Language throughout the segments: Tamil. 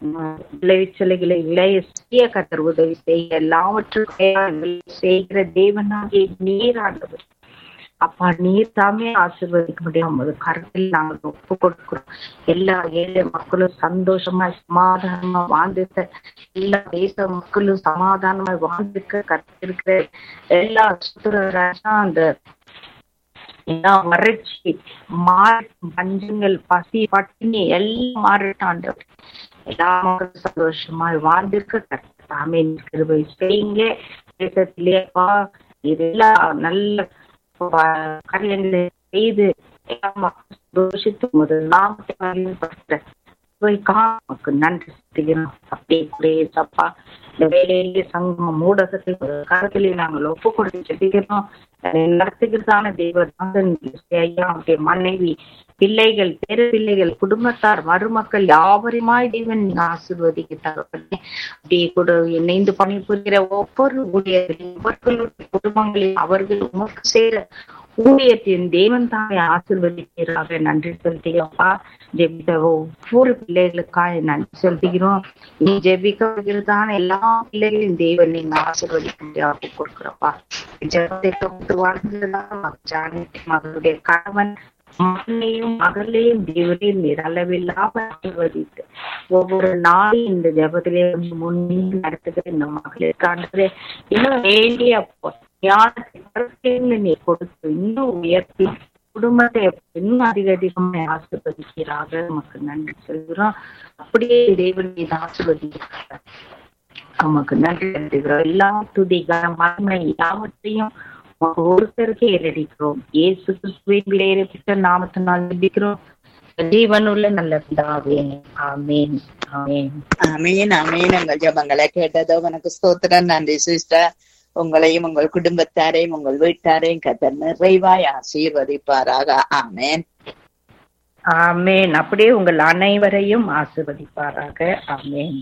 விளைவிச்சலைகளை விளைய செய்ய கத்தர் உதவி செய்ய எல்லாவற்றும் செய்கிற தேவனாகிய நீர் ஆண்டவர் அப்பா நீர் தாமே ஆசீர்வதிக்க முடியும் ஒரு கருத்தில் நாங்கள் ஒப்பு கொடுக்கிறோம் எல்லா ஏழை மக்களும் சந்தோஷமா சமாதானமா வாழ்ந்துக்க எல்லா தேச மக்களும் சமாதானமா வாழ்ந்துக்க கருத்திருக்கிற எல்லா சுத்துராஜா அந்த எல்லா வறட்சி மாறி பஞ்சங்கள் பசி பட்டினி எல்லாம் மாறிட்டாண்டவர் எல்லா மக்களும் சந்தோஷமாய் வாழ்ந்திருக்க கர்த்தாமே கிருபை செய்யுங்க தேசத்திலேப்பா இதெல்லாம் நல்ல காரியங்களை செய்து எல்லா மக்களும் சந்தோஷித்து முதல் நாமத்தை பயன்படுத்த நமக்கு நன்றி செய்கிறோம் அப்படியே கூடிய சப்பா இந்த வேலையிலே சங்கம் ஊடகத்தை ஒரு காலத்திலே நாங்கள் ஒப்பு கொடுத்து செல்கிறோம் நடத்துகிறதான தெய்வதாசன் ஐயா அவருடைய மனைவி பிள்ளைகள் பேரு பிள்ளைகள் குடும்பத்தார் மருமக்கள் யாவருமாய் தேவன் ஆசிர்வதிக்கிறார் அப்படியே கூட இணைந்து பணிபுரிகிற ஒவ்வொரு ஊழியர்களையும் ஒவ்வொருவருடைய குடும்பங்களையும் அவர்கள் உமக்கு செய்கிற ஊழியத்தின் தேவன் தாமே ஆசிர்வதிக்கிறாக நன்றி செலுத்துகிறோம்ப்பா ஜெபித்த ஒவ்வொரு பிள்ளைகளுக்காக நன்றி செலுத்துகிறோம் நீ ஜெபிக்கிறதான எல்லா பிள்ளைகளையும் தேவன் நீங்க ஆசிர்வதிக்க கொடுக்குறப்பா ஜெபத்தை தொகுத்து வாழ்ந்ததான் மகளுடைய கணவன் மகனையும் மகளையும் தேவனையும் நீர் அளவில்லாம ஆசிர்வதித்து ஒவ்வொரு நாளும் இந்த ஜபத்திலே முன்னே நடத்துகிற இந்த மகளிருக்கு ஆண்டு இன்னும் வேண்டிய ஞானத்தை நீ கொடுத்து இன்னும் உயர்த்தி குடும்பத்தை இன்னும் அதிக அதிகமாக ஆசிர்வதிக்கிறாக நமக்கு நன்றி சொல்கிறோம் அப்படியே தேவன் மீது ஆசிர்வதிக்கிறார் நமக்கு நன்றி செலுத்துகிறோம் எல்லா துதிகார மகிமை யாவற்றையும் ஒருத்தருக்கே ஏறடிக்கிறோம் ஏசு கிறிஸ்துவின் விளையாட நாமத்தினால் ஜெபிக்கிறோம் ஜீவனுள்ள நல்ல பிதாவே ஆமேன் ஆமேன் அமீன் அமீன் உங்கள் ஜபங்களை கேட்டதோ உனக்கு ஸ்தோத்திரம் நன்றி சிஸ்டர் உங்களையும் உங்கள் குடும்பத்தாரையும் உங்கள் வீட்டாரையும் கத்தர் நிறைவாய் ஆசீர்வதிப்பாராக ஆமேன் ஆமேன் அப்படியே உங்கள் அனைவரையும் ஆசிர்வதிப்பாராக ஆமேன்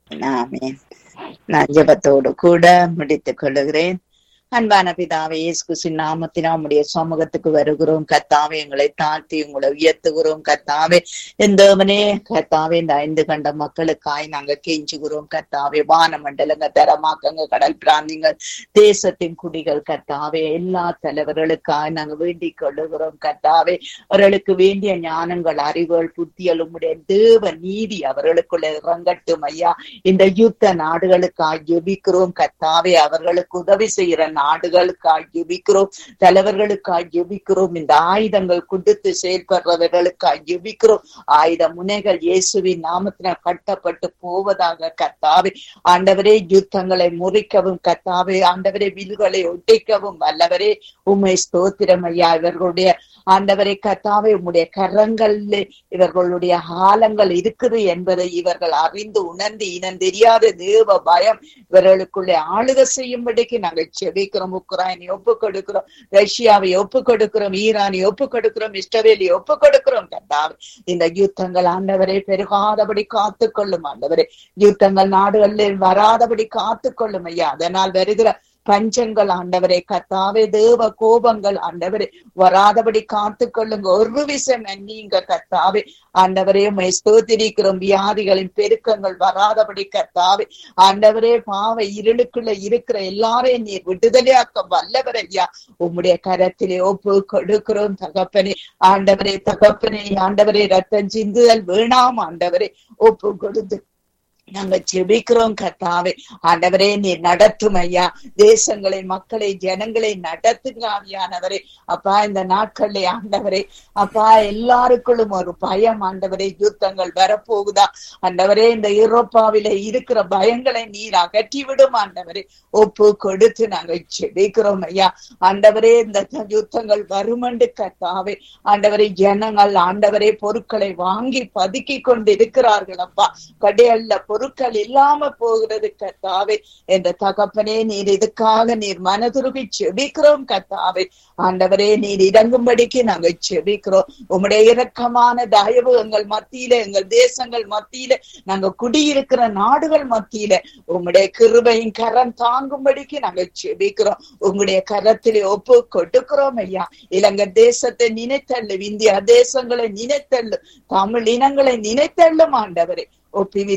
ஆமேன் நான் ஜபத்தோடு கூட முடித்துக் கொள்ளுகிறேன் அன்பான பிதாவே இயேசு நாமத்தினா உடைய சமூகத்துக்கு வருகிறோம் கத்தாவே எங்களை தாழ்த்தி உங்களை உயர்த்துகிறோம் கத்தாவே எந்தவனே கத்தாவே இந்த ஐந்து கண்ட மக்களுக்காய் நாங்க கெஞ்சுகிறோம் கத்தாவே வானமண்டலங்க தரமாக்கங்க கடல் பிராந்திங்கள் தேசத்தின் குடிகள் கத்தாவே எல்லா தலைவர்களுக்காய் நாங்க வேண்டிக் கொள்ளுகிறோம் கத்தாவே அவர்களுக்கு வேண்டிய ஞானங்கள் அறிவுகள் புத்தியல் உம்முடைய தேவ நீதி அவர்களுக்குள்ள இறங்கட்டும் ஐயா இந்த யுத்த நாடுகளுக்காய் ஜெபிக்கிறோம் கத்தாவே அவர்களுக்கு உதவி செய்யற நாடுகளுக்காய் ஜெபிக்கிறோம் தலைவர்களுக்காய் ஜெபிக்கிறோம் இந்த ஆயுதங்கள் கொடுத்து செயல்படுறவர்களுக்காய் ஜெபிக்கிறோம் ஆயுத முனைகள் இயேசுவின் நாமத்தினால் கட்டப்பட்டு போவதாக கத்தாவே ஆண்டவரே யுத்தங்களை முறிக்கவும் கத்தாவே ஆண்டவரே வில்களை ஒட்டிக்கவும் வல்லவரே உண்மை ஸ்தோத்திரம் ஐயா இவர்களுடைய ஆண்டவரை கத்தாவே உம்முடைய கரங்களில் இவர்களுடைய ஆழங்கள் இருக்குது என்பதை இவர்கள் அறிந்து உணர்ந்து இனம் தெரியாத தேவ பயம் இவர்களுக்குள்ளே ஆளுக செய்யும்படிக்கு நாங்கள் செபிக்கிறோம் உக்ரைனை ஒப்பு கொடுக்கிறோம் ரஷ்யாவை ஒப்பு கொடுக்கிறோம் ஈரானை ஒப்பு கொடுக்கிறோம் இஸ்ரவேலை ஒப்பு கொடுக்கிறோம் கத்தாவே இந்த யுத்தங்கள் ஆண்டவரை பெருகாதபடி காத்து கொள்ளும் ஆண்டவரே யுத்தங்கள் நாடுகளில் வராதபடி காத்து கொள்ளும் ஐயா அதனால் வருகிற பஞ்சங்கள் ஆண்டவரே கத்தாவே தேவ கோபங்கள் ஆண்டவரே வராதபடி காத்து கொள்ளுங்க ஒரு விஷயம் நீங்க கத்தாவே ஆண்டவரே உண்மை ஸ்தோத்திரிக்கிறோம் வியாதிகளின் பெருக்கங்கள் வராதபடி கத்தாவே ஆண்டவரே பாவ இருளுக்குள்ள இருக்கிற எல்லாரையும் நீர் விடுதலையாக்க வல்லவர் ஐயா உம்முடைய கரத்திலே ஒப்பு கொடுக்கிறோம் தகப்பனே ஆண்டவரே தகப்பனே ஆண்டவரே ரத்தம் சிந்துதல் வேணாம் ஆண்டவரே ஒப்பு கொடுத்து நாங்க ஜெபிக்கிறோம் கத்தாவே ஆண்டவரே நீ நடத்தும் ஐயா தேசங்களை மக்களை ஜனங்களை நடத்துங்க ஆவியானவரே அப்பா இந்த நாட்கள்ல ஆண்டவரே அப்பா எல்லாருக்குள்ளும் ஒரு பயம் ஆண்டவரே யுத்தங்கள் வரப்போகுதா ஆண்டவரே இந்த யூரோப்பாவில இருக்கிற பயங்களை நீர் அகற்றி விடும் ஆண்டவரே ஒப்பு கொடுத்து நாங்க ஜெபிக்கிறோம் ஐயா ஆண்டவரே இந்த யுத்தங்கள் வருமண்டு கத்தாவே ஆண்டவரே ஜனங்கள் ஆண்டவரே பொருட்களை வாங்கி பதுக்கி கொண்டு இருக்கிறார்கள் அப்பா கடையல்ல பொருட்கள் இல்லாம போகிறது கத்தாவே என்ற தகப்பனே நீர் இதுக்காக நீர் மனதுருகி செபிக்கிறோம் கத்தாவே ஆண்டவரே நீர் இறங்கும்படிக்கு நாங்க செபிக்கிறோம் உம்முடைய இரக்கமான தயவு எங்கள் மத்தியில எங்கள் தேசங்கள் மத்தியில நாங்க குடியிருக்கிற நாடுகள் மத்தியில உம்முடைய கிருபையும் கரம் தாங்கும்படிக்கு நாங்க செபிக்கிறோம் உங்களுடைய கரத்திலே ஒப்பு கொடுக்கிறோம் ஐயா இலங்கை தேசத்தை நினைத்தள்ளு இந்தியா தேசங்களை நினைத்தள்ளு தமிழ் இனங்களை நினைத்தள்ளும் ஆண்டவரே ஒப்பி